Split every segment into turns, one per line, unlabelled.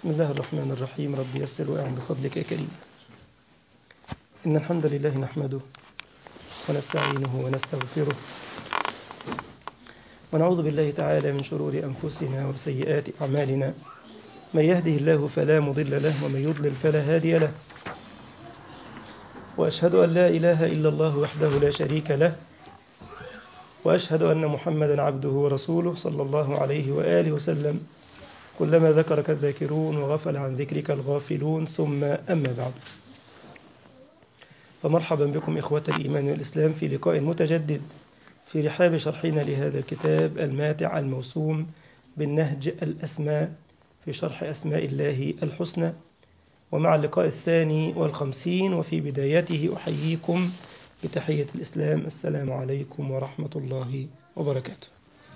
بسم الله الرحمن الرحيم رب يسر وأعن بفضلك يا كريم إن الحمد لله نحمده ونستعينه ونستغفره ونعوذ بالله تعالى من شرور أنفسنا وسيئات أعمالنا من يهده الله فلا مضل له ومن يضلل فلا هادي له وأشهد أن لا إله إلا الله وحده لا شريك له وأشهد أن محمدا عبده ورسوله صلى الله عليه وآله وسلم كلما ذكرك الذاكرون وغفل عن ذكرك الغافلون ثم أما بعد فمرحبا بكم إخوة الإيمان والإسلام في لقاء متجدد في رحاب شرحنا لهذا الكتاب الماتع الموسوم بالنهج الأسماء في شرح أسماء الله الحسنى ومع اللقاء الثاني والخمسين وفي بدايته أحييكم بتحية الإسلام السلام عليكم ورحمة الله وبركاته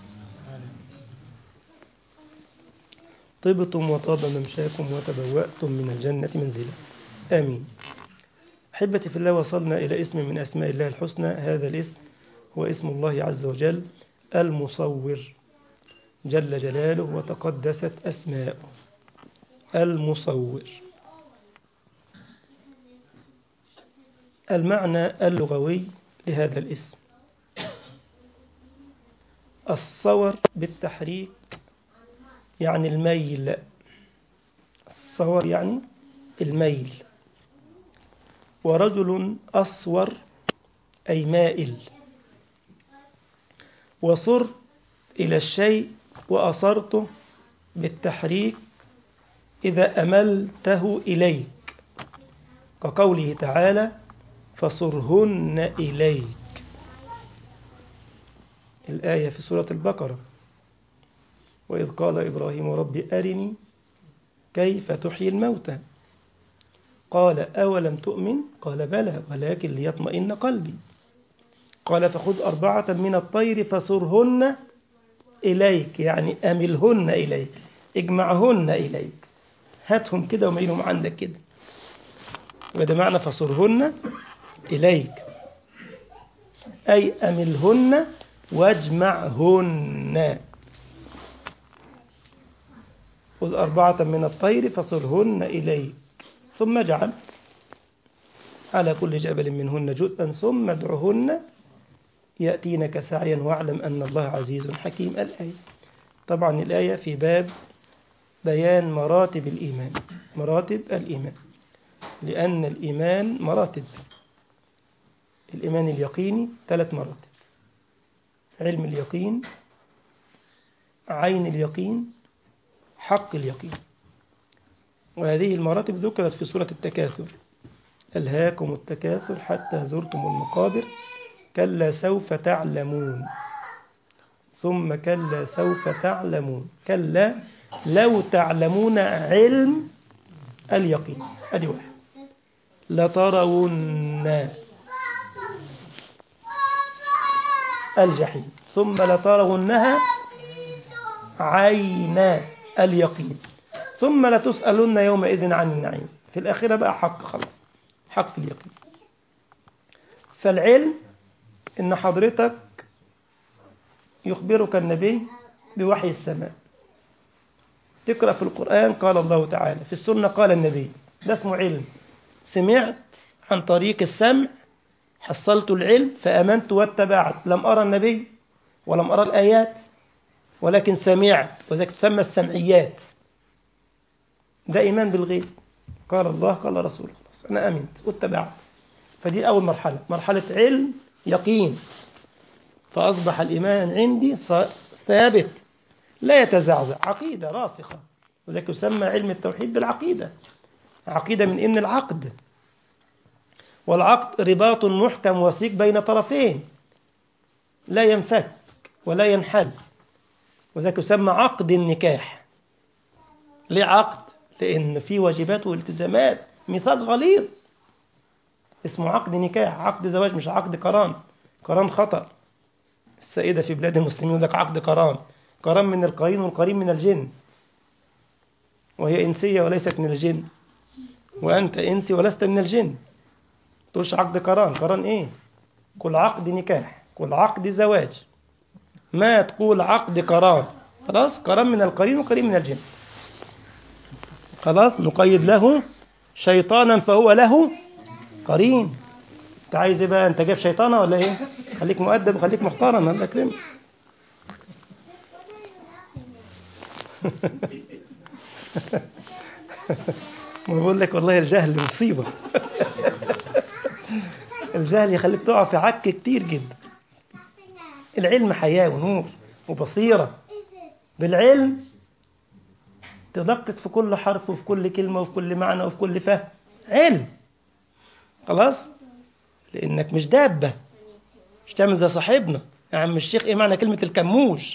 طبتم وطاب ممشاكم وتبوأتم من الجنة منزلا آمين أحبتي في الله وصلنا إلى اسم من أسماء الله الحسنى هذا الاسم هو اسم الله عز وجل المصور جل جلاله وتقدست أسماؤه المصور المعنى اللغوي لهذا الاسم الصور بالتحريك يعني الميل الصور يعني الميل ورجل أصور أي مائل وصر إلى الشيء وأصرته بالتحريك إذا أملته إليك كقوله تعالى فصرهن إليك الآية في سورة البقرة وإذ قال إبراهيم رب أرني كيف تحيي الموتى قال أولم تؤمن قال بلى ولكن ليطمئن قلبي قال فخذ أربعة من الطير فصرهن إليك يعني أملهن إليك اجمعهن إليك هاتهم كده وميلهم عندك كده وده معنى فصرهن إليك أي أملهن واجمعهن خذ أربعة من الطير فصرهن إليك ثم اجعل على كل جبل منهن جزءا ثم ادعهن يأتينك سعيا واعلم أن الله عزيز حكيم الآية طبعا الآية في باب بيان مراتب الإيمان مراتب الإيمان لأن الإيمان مراتب الإيمان اليقيني ثلاث مراتب علم اليقين عين اليقين حق اليقين وهذه المراتب ذكرت في سورة التكاثر ألهاكم التكاثر حتى زرتم المقابر كلا سوف تعلمون ثم كلا سوف تعلمون كلا لو تعلمون علم اليقين أدي واحد لترون الجحيم ثم لترونها عين اليقين ثم لتسألن يومئذ عن النعيم في الآخرة بقى حق خلاص حق اليقين فالعلم إن حضرتك يخبرك النبي بوحي السماء تقرأ في القرآن قال الله تعالى في السنة قال النبي ده اسمه علم سمعت عن طريق السمع حصلت العلم فأمنت واتبعت لم أرى النبي ولم أرى الآيات ولكن سمعت وذلك تسمى السمعيات ده إيمان بالغيب قال الله قال رسوله خلاص أنا أمنت واتبعت فدي أول مرحلة مرحلة علم يقين فأصبح الإيمان عندي ثابت لا يتزعزع عقيدة راسخة وذلك يسمى علم التوحيد بالعقيدة عقيدة من إمن العقد والعقد رباط محكم وثيق بين طرفين لا ينفك ولا ينحل وذلك يسمى عقد النكاح ليه عقد؟ لأن في واجبات والتزامات ميثاق غليظ اسمه عقد نكاح عقد زواج مش عقد قران قران خطأ السائدة في بلاد المسلمين يقول لك عقد قران قران من القرين والقرين من الجن وهي إنسية وليست من الجن وأنت إنسي ولست من الجن تقولش عقد قران قران إيه كل عقد نكاح كل عقد زواج ما تقول عقد قران خلاص قران من القرين وقرين من الجن خلاص نقيد له شيطانا فهو له قرين انت عايز ايه بقى انت جايب شيطانه ولا ايه خليك مؤدب وخليك محترم الله يكرمك بقول لك والله الجهل مصيبه الجهل يخليك تقع في عك كتير جدا العلم حياه ونور وبصيره بالعلم تدقق في كل حرف وفي كل كلمة وفي كل معنى وفي كل فهم علم خلاص لأنك مش دابة مش تعمل زي صاحبنا يا عم الشيخ ايه معنى كلمة الكموج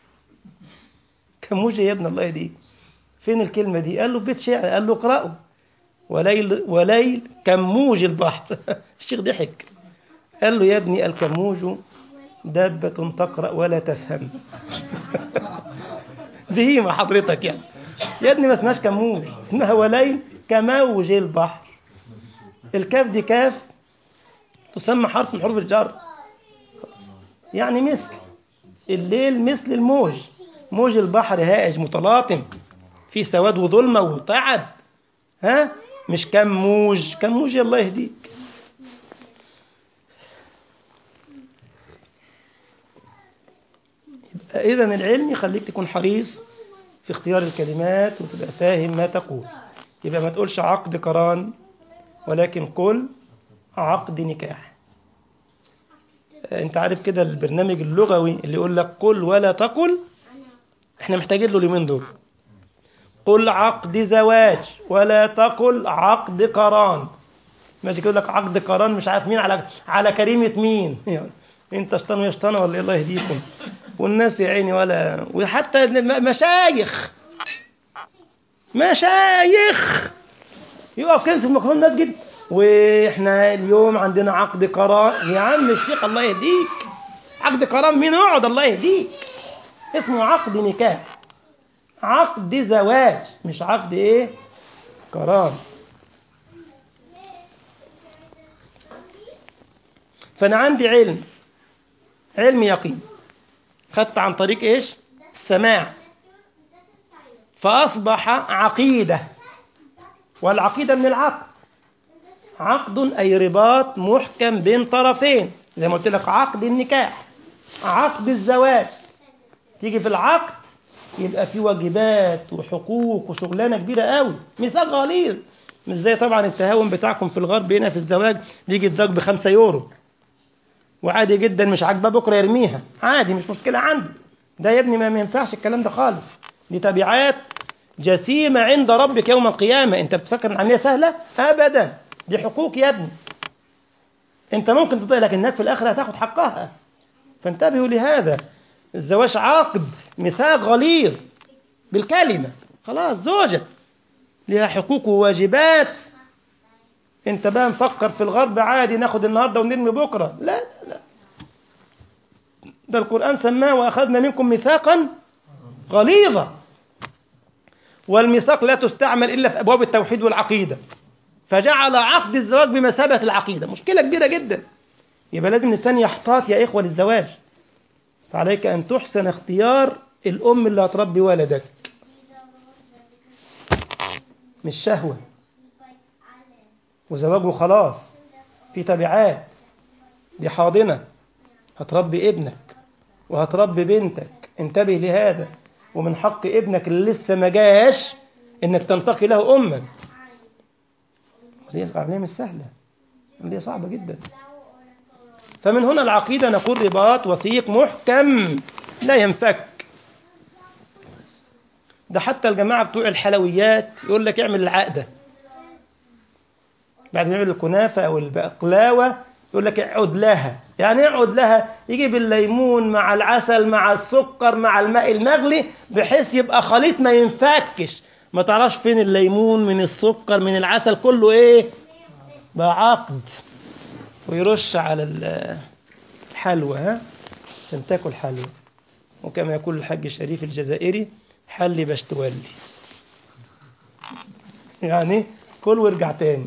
كموج يا ابن الله يهديك فين الكلمة دي قال له بيت شعر قال له اقرأه وليل وليل كموج البحر الشيخ ضحك قال له يا ابني الكموج دابة تقرأ ولا تفهم بهيمة حضرتك يعني يا ابني ما اسمهاش كموج اسمها وليل كموج البحر الكاف دي كاف تسمى حرف من حروف الجر يعني مثل الليل مثل الموج موج البحر هائج متلاطم فيه سواد وظلمة وتعب ها مش كموج كموج الله يهديك إذا العلم يخليك تكون حريص في اختيار الكلمات وتبقى فاهم ما تقول يبقى ما تقولش عقد قران ولكن قل عقد نكاح انت عارف كده البرنامج اللغوي اللي يقول لك قل ولا تقل احنا محتاجين له اليومين دول قل عقد زواج ولا تقل عقد قران ماشي يقول لك عقد قران مش عارف مين على على كريمه مين يعني انت شطان ويشطان ولا الله يهديكم والناس يا عيني ولا وحتى مشايخ مشايخ يقف كده في ميكروفون المسجد واحنا اليوم عندنا عقد قران يا عم الشيخ الله يهديك عقد قران مين اقعد الله يهديك اسمه عقد نكاح عقد زواج مش عقد ايه قران فانا عندي علم علم يقين خدت عن طريق ايش السماع فاصبح عقيده والعقيده من العقد عقد اي رباط محكم بين طرفين زي ما قلت لك عقد النكاح عقد الزواج تيجي في العقد يبقى في واجبات وحقوق وشغلانه كبيره قوي ميثاق غليظ مش زي طبعا التهاون بتاعكم في الغرب هنا في الزواج بيجي الزوج بخمسة يورو وعادي جدا مش عاجباه بكره يرميها عادي مش مشكله عنده ده يا ابني ما ينفعش الكلام ده خالص دي تبعات جسيمه عند ربك يوم القيامه انت بتفكر العمليه سهله ابدا دي حقوق يا ابني انت ممكن تطيع لكن هناك في الاخره هتاخد حقها فانتبهوا لهذا الزواج عقد ميثاق غليظ بالكلمه خلاص زوجة لها حقوق وواجبات انت بقى مفكر في الغرب عادي ناخد النهارده ونرمي بكره لا لا لا ده القران سماه واخذنا منكم ميثاقا غليظا والميثاق لا تستعمل الا في ابواب التوحيد والعقيده فجعل عقد الزواج بمثابه العقيده مشكله كبيره جدا يبقى لازم الانسان يحتاط يا اخوه للزواج فعليك ان تحسن اختيار الام اللي هتربي ولدك مش شهوه وزواجه خلاص في تبعات دي حاضنة هتربي ابنك وهتربي بنتك انتبه لهذا ومن حق ابنك اللي لسه ما جاش انك تنتقي له اما دي العمليه مش سهله عمليه صعبه جدا فمن هنا العقيده نقول رباط وثيق محكم لا ينفك ده حتى الجماعه بتوع الحلويات يقول لك اعمل العقده بعد ما يعمل الكنافة أو البقلاوة يقول لك اقعد لها يعني اقعد لها يجيب الليمون مع العسل مع السكر مع الماء المغلي بحيث يبقى خليط ما ينفكش ما تعرفش فين الليمون من السكر من العسل كله ايه بقى عقد ويرش على الحلوى ها عشان تاكل حلوى وكما يقول الحاج الشريف الجزائري حلي باش تولي يعني كل وارجع تاني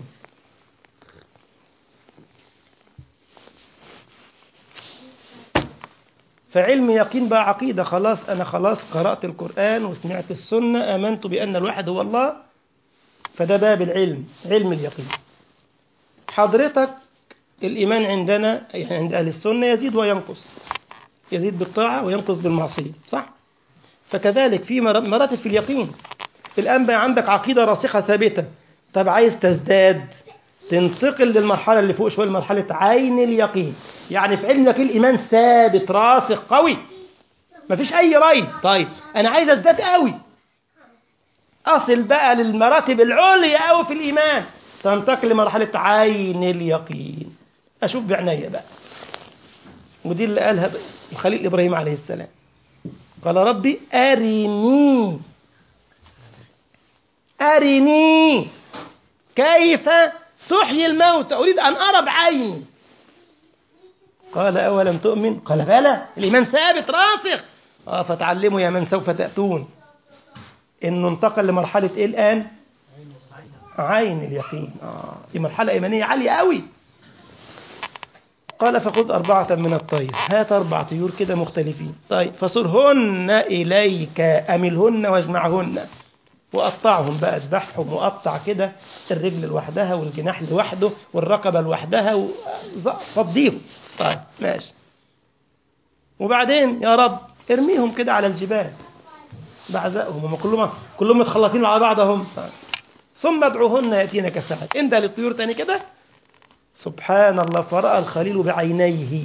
فعلم يقين بقى عقيدة خلاص أنا خلاص قرأت القرآن وسمعت السنة آمنت بأن الواحد هو الله فده باب العلم علم اليقين حضرتك الإيمان عندنا يعني عند أهل السنة يزيد وينقص يزيد بالطاعة وينقص بالمعصية صح؟ فكذلك في مراتب في اليقين الآن بقى عندك عقيدة راسخة ثابتة طب عايز تزداد تنتقل للمرحلة اللي فوق شوية لمرحلة عين اليقين يعني في علمك الإيمان ثابت راسخ قوي مفيش أي ريب طيب أنا عايز أزداد قوي أصل بقى للمراتب العليا قوي في الإيمان تنتقل لمرحلة عين اليقين أشوف بعناية بقى ودي اللي قالها الخليل إبراهيم عليه السلام قال ربي أرني أرني كيف تحيي الموتى أريد أن أرى بعيني قال أولم تؤمن قال بلى الإيمان ثابت راسخ آه فتعلموا يا من سوف تأتون إنه انتقل لمرحلة إيه الآن عين اليقين آه دي مرحلة إيمانية عالية قوي قال فخذ أربعة من الطير هات أربع طيور كده مختلفين طيب فصرهن إليك أملهن واجمعهن وقطعهم بقى اذبحهم وقطع كده الرجل لوحدها والجناح لوحده والرقبة لوحدها فضيهم طيب ماشي وبعدين يا رب ارميهم كده على الجبال بعزقهم هم كلهم كلهم متخلطين على بعضهم طيب. ثم ادعوهن ياتينك سعد انت للطيور تاني كده سبحان الله فرأى الخليل بعينيه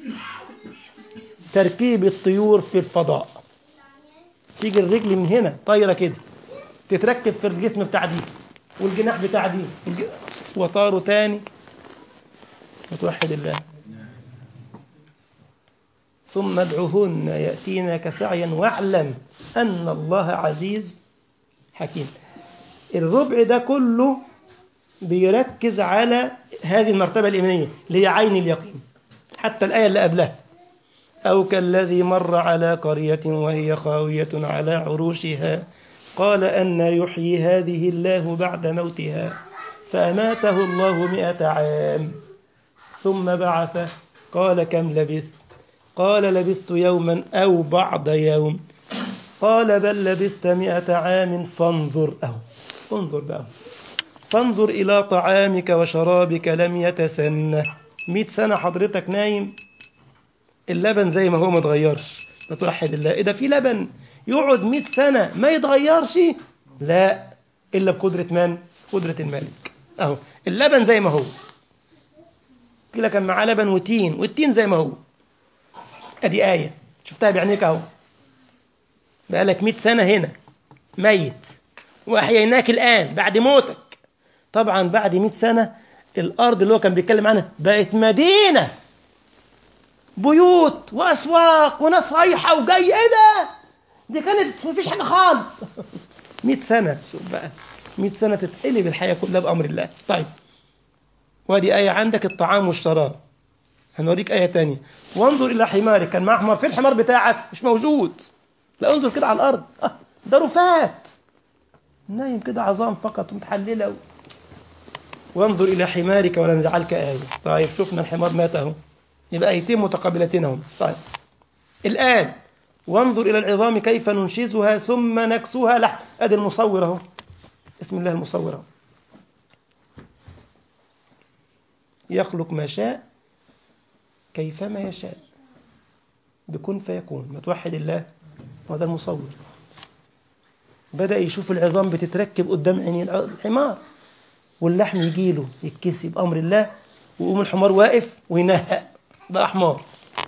تركيب الطيور في الفضاء تيجي الرجل من هنا طايره كده تتركب في الجسم بتاع دي والجناح بتاع دي وطاروا تاني وتوحد الله ثم ادعوهن يأتينك سعيا واعلم أن الله عزيز حكيم الربع ده كله بيركز على هذه المرتبة الإيمانية اللي هي عين اليقين حتى الآية اللي قبلها أو كالذي مر على قرية وهي خاوية على عروشها قال أن يحيي هذه الله بعد موتها فأماته الله مئة عام ثم بعث قال كم لبثت قال لبثت يوما أو بعض يوم قال بل لبثت مئة عام فانظر أهو انظر بقى فانظر إلى طعامك وشرابك لم يتسنه مئة سنة حضرتك نايم اللبن زي ما هو ما اتغيرش بتوحد الله إيه ده في لبن يقعد 100 سنة ما يتغيرش لا إلا بقدرة من؟ قدرة الملك أهو اللبن زي ما هو كده كان معاه لبن وتين والتين زي ما هو أدي آية شفتها بعينيك أهو بقالك 100 سنة هنا ميت وأحييناك الآن بعد موتك طبعا بعد 100 سنة الأرض اللي هو كان بيتكلم عنها بقت مدينة بيوت وأسواق وناس رايحة وجاية إيه ده؟ دي كانت مفيش حاجة خالص 100 سنة شوف بقى 100 سنة تتقلب الحياة كلها بأمر الله طيب وادي آية عندك الطعام والشراب هنوريك آية تانية وانظر إلى حمارك كان معاه حمار فين الحمار بتاعك مش موجود لا انظر كده على الأرض آه ده رفات نايم كده عظام فقط ومتحللة و... وانظر إلى حمارك ولنجعلك آية طيب شفنا الحمار مات أهو يبقى آيتين متقابلتين اهم طيب الآن وانظر إلى العظام كيف ننشزها ثم نكسوها لحم أدي المصور أهو اسم الله المصور أهو يخلق ما شاء كيفما يشاء بكن فيكون ما توحد الله وهذا المصور بدأ يشوف العظام بتتركب قدام عينين الحمار واللحم يجيله يتكسي بأمر الله ويقوم الحمار واقف وينهق بقى حمار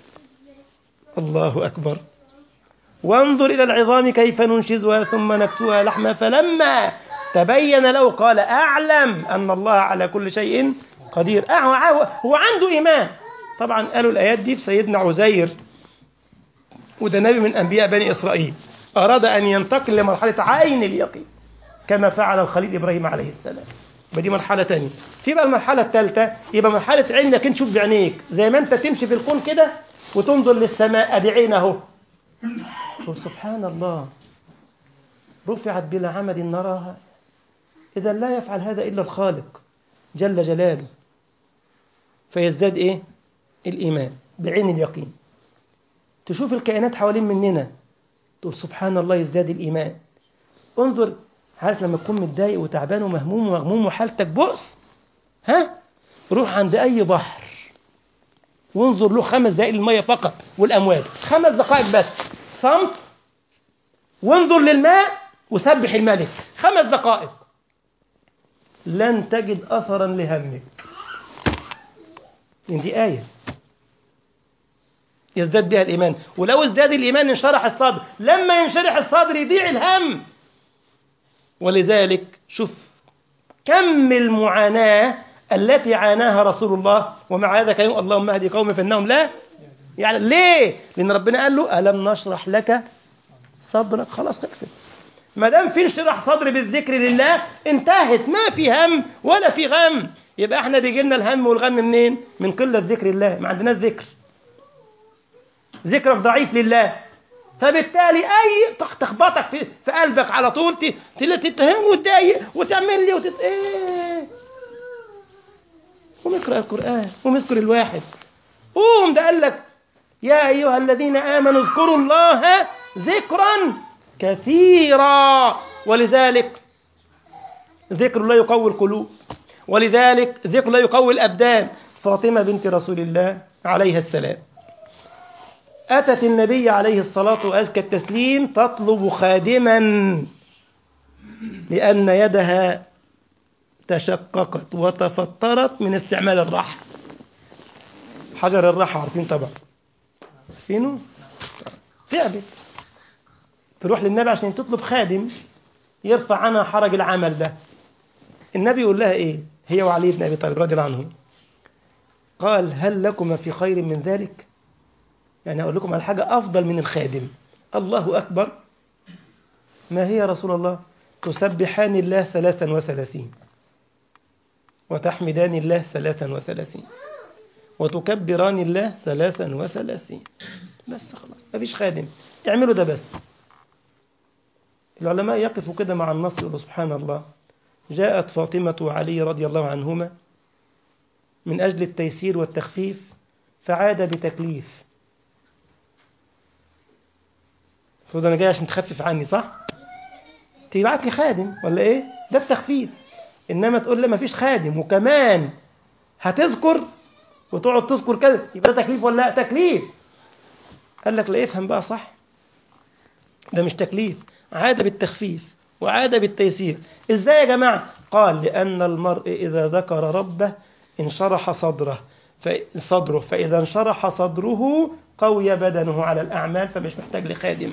الله أكبر وانظر إلى العظام كيف ننشزها ثم نكسوها لحما فلما تبين له قال أعلم أن الله على كل شيء قدير هو عنده إيمان طبعا قالوا الآيات دي في سيدنا عزير وده نبي من أنبياء بني إسرائيل أراد أن ينتقل لمرحلة عين اليقين كما فعل الخليل إبراهيم عليه السلام بدي مرحلة تانية في بقى المرحلة الثالثة يبقى مرحلة عينك انت تشوف بعينيك زي ما انت تمشي في الكون كده وتنظر للسماء ادي عين اهو تقول سبحان الله رفعت بلا عمد نراها إذا لا يفعل هذا إلا الخالق جل جلاله فيزداد إيه؟ الإيمان بعين اليقين تشوف الكائنات حوالين مننا تقول سبحان الله يزداد الإيمان انظر عارف لما تكون متضايق وتعبان ومهموم ومغموم وحالتك بؤس ها روح عند اي بحر وانظر له خمس دقائق للميه فقط والامواج خمس دقائق بس صمت وانظر للماء وسبح الملك خمس دقائق لن تجد اثرا لهمك إن دي آية يزداد بها الإيمان ولو ازداد الإيمان انشرح الصدر لما ينشرح الصدر يضيع الهم ولذلك شوف كم المعاناة التي عاناها رسول الله ومع هذا كان اللهم اهدي قومي فإنهم لا يعني ليه؟ لأن ربنا قال له ألم نشرح لك صدرك خلاص خلصت ما دام في انشراح صدر بالذكر لله انتهت ما في هم ولا في غم يبقى احنا بيجي لنا الهم والغم منين؟ من قلة ذكر الله ما عندناش ذكر ذكرك ضعيف لله فبالتالي اي تخبطك في في قلبك على طول تتهم وتضايق وتعمل لي وتت... ايه قوم اقرا القران قوم اذكر الواحد قوم ده قال لك يا ايها الذين امنوا اذكروا الله ذكرا كثيرا ولذلك ذكر الله يقوي القلوب ولذلك ذكر الله يقوي الابدان فاطمه بنت رسول الله عليها السلام أتت النبي عليه الصلاة وأزكى التسليم تطلب خادما لأن يدها تشققت وتفطرت من استعمال الرحى حجر الرحى عارفين طبعا عارفينه تعبت تروح للنبي عشان تطلب خادم يرفع عنها حرج العمل ده النبي يقول لها ايه هي وعلي بن ابي طالب رضي الله عنه قال هل لكما في خير من ذلك يعني أقول لكم على حاجة أفضل من الخادم الله أكبر ما هي يا رسول الله تسبحان الله ثلاثا وثلاثين وتحمدان الله ثلاثا وثلاثين وتكبران الله ثلاثا وثلاثين بس خلاص ما فيش خادم اعملوا ده بس العلماء يقفوا كده مع النص يقولوا سبحان الله جاءت فاطمة وعلي رضي الله عنهما من أجل التيسير والتخفيف فعاد بتكليف المفروض انا جاي عشان تخفف عني صح؟ تبعت لي خادم ولا ايه؟ ده التخفيف انما تقول لي مفيش خادم وكمان هتذكر وتقعد تذكر كده يبقى ده تكليف ولا لا؟ تكليف قال لك لا افهم بقى صح ده مش تكليف عاد بالتخفيف وعاد بالتيسير ازاي يا جماعه؟ قال لأن المرء إذا ذكر ربه انشرح صدره صدره فإذا انشرح صدره قوي بدنه على الأعمال فمش محتاج لخادم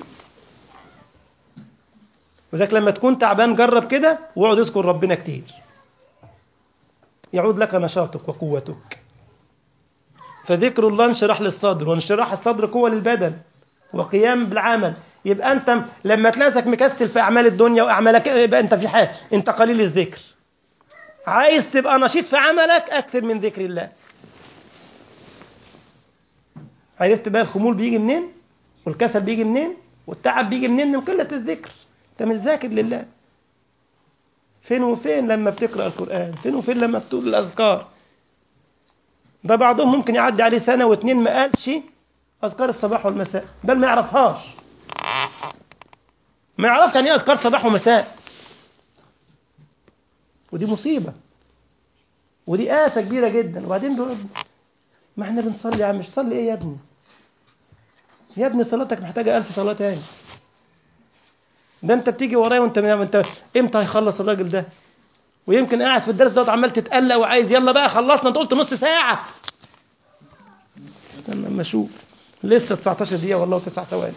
وذلك لما تكون تعبان جرب كده واقعد اذكر ربنا كتير يعود لك نشاطك وقوتك فذكر الله انشراح للصدر وانشراح الصدر قوة للبدن وقيام بالعمل يبقى انت لما تلاقيك مكسل في اعمال الدنيا واعمالك يبقى انت في حال انت قليل الذكر عايز تبقى نشيط في عملك اكثر من ذكر الله عرفت بقى الخمول بيجي منين والكسل بيجي منين والتعب بيجي منين من قلة الذكر انت مش ذاكر لله فين وفين لما بتقرأ القرآن فين وفين لما بتقول الأذكار ده بعضهم ممكن يعدي عليه سنة واتنين ما قالش أذكار الصباح والمساء بل ما يعرفهاش ما يعرفش يعني ايه أذكار صباح ومساء ودي مصيبة ودي آفة كبيرة جدا وبعدين بيقول ما احنا بنصلي يا عم مش صلي ايه يا ابني يا ابني صلاتك محتاجة ألف صلاة تاني ده انت بتيجي ورايا وانت انت امتى هيخلص الراجل ده ويمكن قاعد في الدرس ده عمال تتقلق وعايز يلا بقى خلصنا انت قلت نص ساعة استنى اما اشوف لسه 19 دقيقة والله وتسع ثواني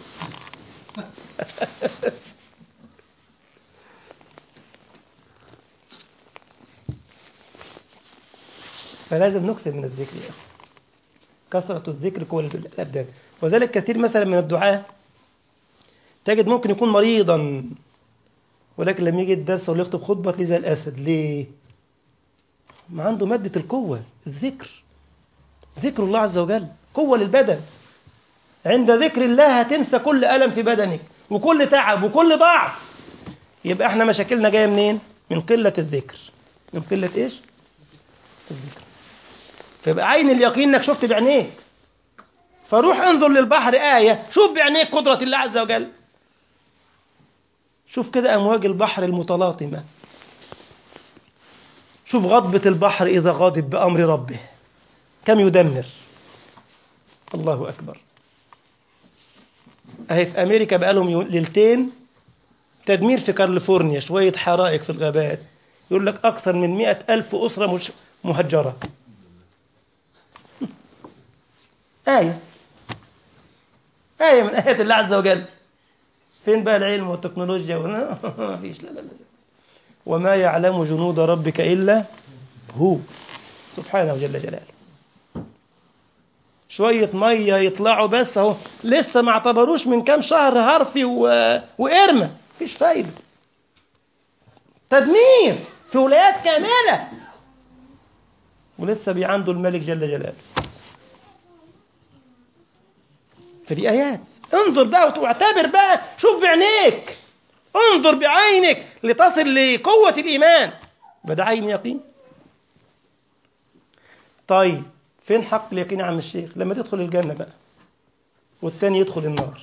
فلازم نكثر من الذكر يا أخي كثرة الذكر قوة الأبدان وذلك كثير مثلا من الدعاة تجد ممكن يكون مريضا ولكن لما يجي الدرس ولا يخطب خطبة تلاقيه زي الأسد ليه؟ ما عنده مادة القوة الذكر ذكر الله عز وجل قوة للبدن عند ذكر الله هتنسى كل ألم في بدنك وكل تعب وكل ضعف يبقى احنا مشاكلنا جاية منين؟ من قلة الذكر من قلة ايش؟ الذكر فيبقى عين اليقين انك شفت بعينيك فروح انظر للبحر آية شوف بعينيك قدرة الله عز وجل شوف كده أمواج البحر المتلاطمة شوف غضبة البحر إذا غاضب بأمر ربه كم يدمر الله أكبر أهي في أمريكا بقالهم ليلتين تدمير في كاليفورنيا شوية حرائق في الغابات يقول لك أكثر من مئة ألف أسرة مش مهجرة آية آية من آيات الله عز وجل فين بقى العلم والتكنولوجيا ما فيش لا لا لا وما يعلم جنود ربك إلا هو سبحانه جل جلاله شوية مية يطلعوا بس اهو لسه ما اعتبروش من كام شهر هارفي و... وإرمة مفيش فايدة تدمير في ولايات كاملة ولسه بيعنده الملك جل جلاله فدي آيات انظر بقى واعتبر بقى شوف بعينيك انظر بعينك لتصل لقوة الإيمان بدأ عين يقين طيب فين حق اليقين يا عم الشيخ لما تدخل الجنة بقى والتاني يدخل النار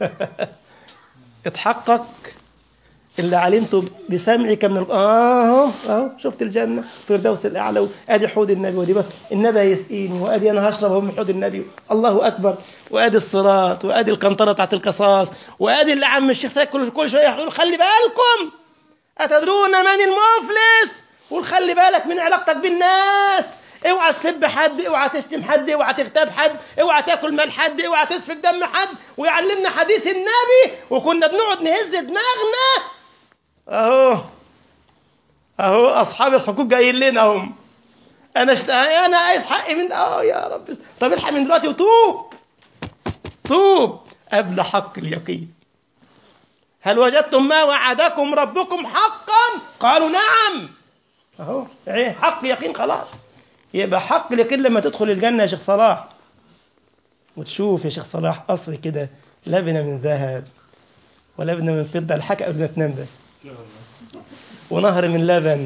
اتحقق اللي علمته بسمعك من اهو اهو شفت الجنه فردوس الاعلى ادي حوض النبي ودي بقى النبي هيسقيني وادي انا هشرب من حوض النبي الله اكبر وادي الصراط وادي القنطره بتاعت القصاص وادي اللي عم الشيخ سيد كل كل شويه يقول خلي بالكم اتدرون من المفلس قول خلي بالك من علاقتك بالناس اوعى تسب حد اوعى تشتم حد اوعى تغتاب حد اوعى تاكل مال حد اوعى تسفك دم حد ويعلمنا حديث النبي وكنا بنقعد نهز دماغنا اهو اهو اصحاب الحقوق جايين لنا هم انا شت... انا عايز حقي من اه يا رب طب الحق من دلوقتي وتوب توب قبل حق اليقين هل وجدتم ما وعدكم ربكم حقا قالوا نعم اهو ايه حق يقين خلاص يبقى حق اليقين لما تدخل الجنة يا شيخ صلاح وتشوف يا شيخ صلاح قصر كده لبنة من ذهب ولبنة من فضة الحكى قبل ما تنام بس ونهر من لبن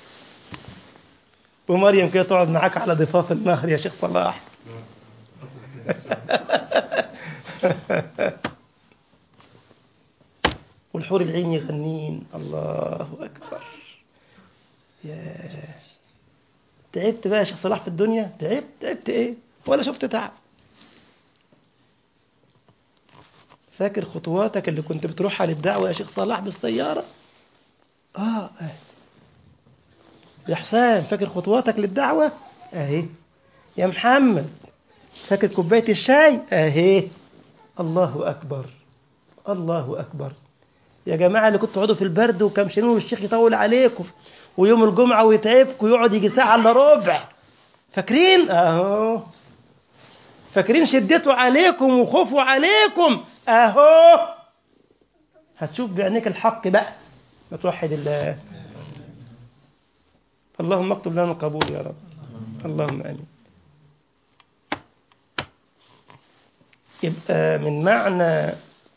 ومريم كده تقعد معاك على ضفاف النهر يا شيخ صلاح والحور العين يغنين الله أكبر يا تعبت بقى يا شيخ صلاح في الدنيا تعبت تعبت ايه ولا شفت تعب فاكر خطواتك اللي كنت بتروحها للدعوة يا شيخ صلاح بالسيارة آه, آه. يا حسام فاكر خطواتك للدعوة أهي يا محمد فاكر كوباية الشاي أهي الله أكبر الله أكبر يا جماعة اللي كنتوا تقعدوا في البرد وكم شنو والشيخ يطول عليكم ويوم الجمعة ويتعبكم ويقعد يجي ساعة إلا ربع فاكرين أهو فاكرين شدته عليكم وخوفه عليكم أهو هتشوف بعينيك الحق بقى ما توحد الله اللهم اكتب لنا القبول يا رب اللهم امين يبقى من معنى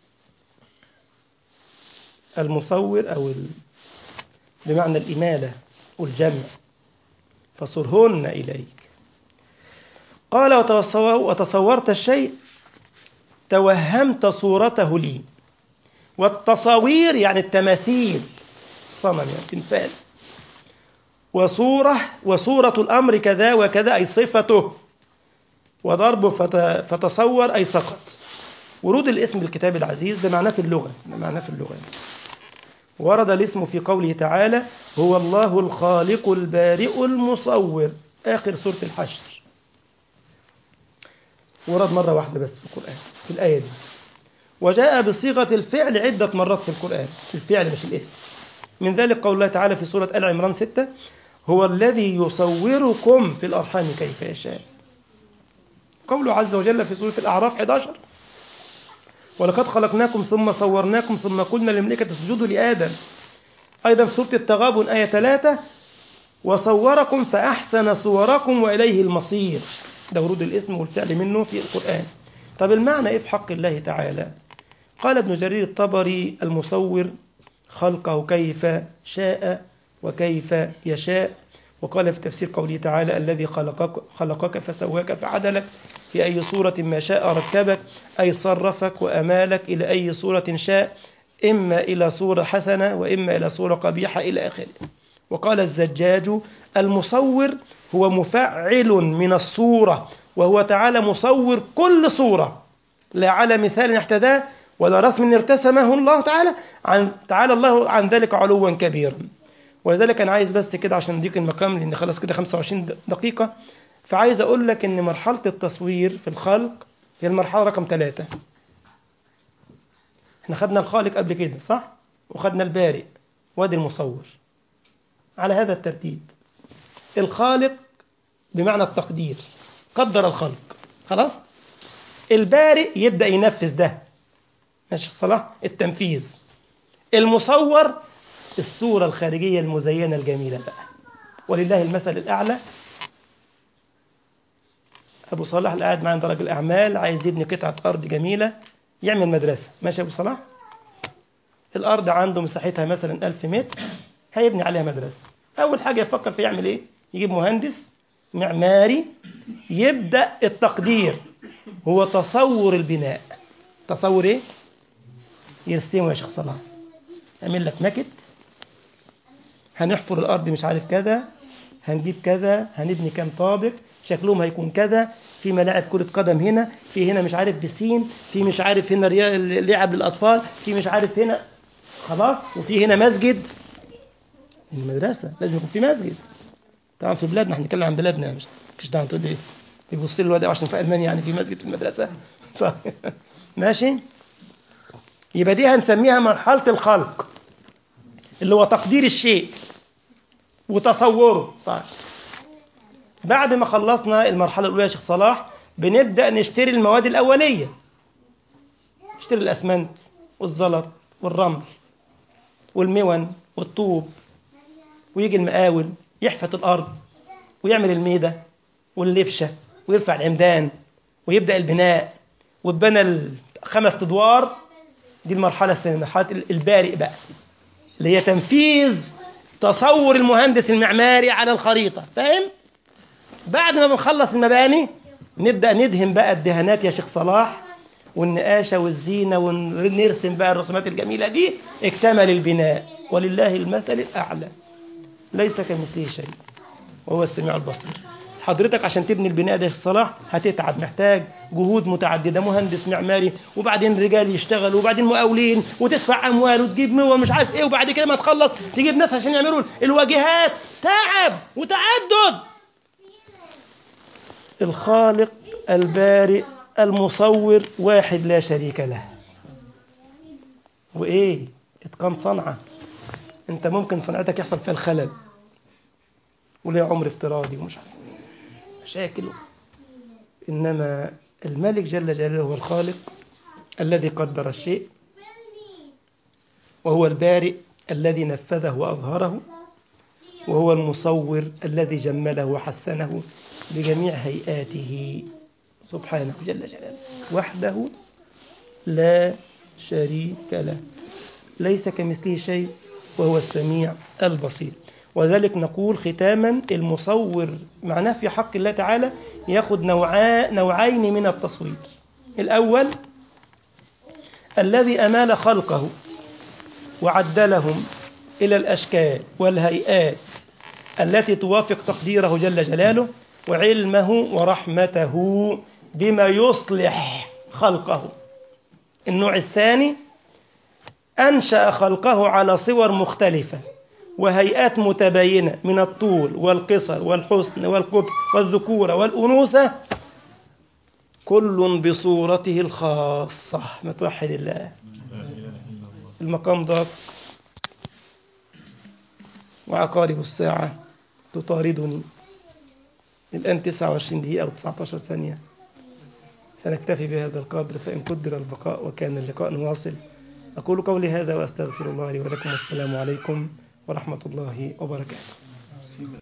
المصور او ال... بمعنى الاماله والجمع فصرهن اليك قال وتصورت الشيء توهمت صورته لي والتصاوير يعني التماثيل الصنم يعني تمثال وصورة وصورة الأمر كذا وكذا أي صفته وضربه فتصور أي سقط ورود الاسم بالكتاب العزيز ده معناه في اللغة ده معناه في اللغة ورد الاسم في قوله تعالى هو الله الخالق البارئ المصور آخر سورة الحشر ورد مرة واحدة بس في القرآن في الآية دي وجاء بصيغة الفعل عدة مرات في القرآن الفعل مش الاسم من ذلك قول الله تعالى في سورة آل عمران 6 هو الذي يصوركم في الأرحام كيف يشاء قوله عز وجل في سورة الأعراف 11 ولقد خلقناكم ثم صورناكم ثم قلنا للملائكة اسجدوا لآدم أيضا في سورة التغابن آية 3 وصوركم فأحسن صوركم وإليه المصير ده ورود الاسم والفعل منه في القرآن طب المعنى إيه في حق الله تعالى قال ابن جرير الطبري المصور خلقه كيف شاء وكيف يشاء وقال في تفسير قوله تعالى الذي خلقك, خلقك فسواك فعدلك في أي صورة ما شاء ركبك أي صرفك وأمالك إلى أي صورة شاء إما إلى صورة حسنة وإما إلى صورة قبيحة إلى آخره وقال الزجاج المصور هو مفعل من الصورة وهو تعالى مصور كل صورة لا على مثال احتذاه ولا رسم ارتسمه الله تعالى عن تعالى الله عن ذلك علوا كبيرا ولذلك انا عايز بس كده عشان نديك المقام لان خلاص كده 25 دقيقة فعايز اقول لك ان مرحلة التصوير في الخلق هي المرحلة رقم ثلاثة احنا خدنا الخالق قبل كده صح وخدنا البارئ وادي المصور على هذا الترتيب الخالق بمعنى التقدير قدر الخلق خلاص البارئ يبدأ ينفذ ده ماشي الصلاح التنفيذ المصور الصورة الخارجية المزينة الجميلة بقى ولله المثل الأعلى أبو صلاح اللي قاعد معاه عند راجل أعمال عايز يبني قطعة أرض جميلة يعمل مدرسة ماشي يا أبو صلاح الأرض عنده مساحتها مثلا ألف متر هيبني عليها مدرسة أول حاجة يفكر في يعمل إيه يجيب مهندس معماري يبدأ التقدير هو تصور البناء تصور إيه يرسمه يا شيخ صلاح يعمل لك ماكت هنحفر الأرض مش عارف كذا هنجيب كذا هنبني كام طابق شكلهم هيكون كذا في ملاعب كرة قدم هنا في هنا مش عارف بسين في مش عارف هنا لعب للأطفال في مش عارف هنا خلاص وفي هنا مسجد المدرسة لازم يكون في مسجد طبعا في بلادنا احنا بنتكلم عن بلادنا مش مش دعوه تقول ايه يبص لي الواد عشان في المانيا يعني في مسجد في المدرسه طيب ماشي يبقى دي هنسميها مرحله الخلق اللي هو تقدير الشيء وتصوره طيب بعد ما خلصنا المرحله الاولى يا شيخ صلاح بنبدا نشتري المواد الاوليه نشتري الاسمنت والزلط والرمل والمون والطوب ويجي المقاول يحفت الأرض ويعمل الميدة واللبشة ويرفع العمدان ويبدأ البناء واتبنى خمس أدوار دي المرحلة الثانية مرحلة البارئ بقى اللي هي تنفيذ تصور المهندس المعماري على الخريطة فاهم؟ بعد ما بنخلص المباني نبدأ ندهن بقى الدهانات يا شيخ صلاح والنقاشة والزينة ونرسم بقى الرسومات الجميلة دي اكتمل البناء ولله المثل الأعلى ليس كمثله شيء وهو السميع البصير حضرتك عشان تبني البناء ده في الصلاح هتتعب محتاج جهود متعدده مهندس معماري وبعدين رجال يشتغلوا وبعدين مقاولين وتدفع اموال وتجيب موه مش عارف ايه وبعد كده ما تخلص تجيب ناس عشان يعملوا الواجهات تعب وتعدد الخالق البارئ المصور واحد لا شريك له وايه اتقان صنعه انت ممكن صنعتك يحصل فيها الخلل وليه عمر افتراضي ومش عارف مشاكل انما الملك جل جلاله هو الخالق الذي قدر الشيء وهو البارئ الذي نفذه واظهره وهو المصور الذي جمله وحسنه بجميع هيئاته سبحانه جل جلاله وحده لا شريك له ليس كمثله شيء وهو السميع البصير وذلك نقول ختاما المصور معناه في حق الله تعالى ياخذ نوعا نوعين من التصوير الأول الذي أمال خلقه وعدلهم إلى الأشكال والهيئات التي توافق تقديره جل جلاله وعلمه ورحمته بما يصلح خلقه النوع الثاني أنشأ خلقه على صور مختلفة وهيئات متباينة من الطول والقصر والحسن والقبح والذكورة والأنوثة كل بصورته الخاصة متوحد الله المقام ضاق وعقارب الساعة تطاردني الآن 29 دقيقة أو 19 ثانية سنكتفي بهذا القدر فإن قدر البقاء وكان اللقاء نواصل أقول قولي هذا وأستغفر الله لي ولكم والسلام عليكم ورحمة الله وبركاته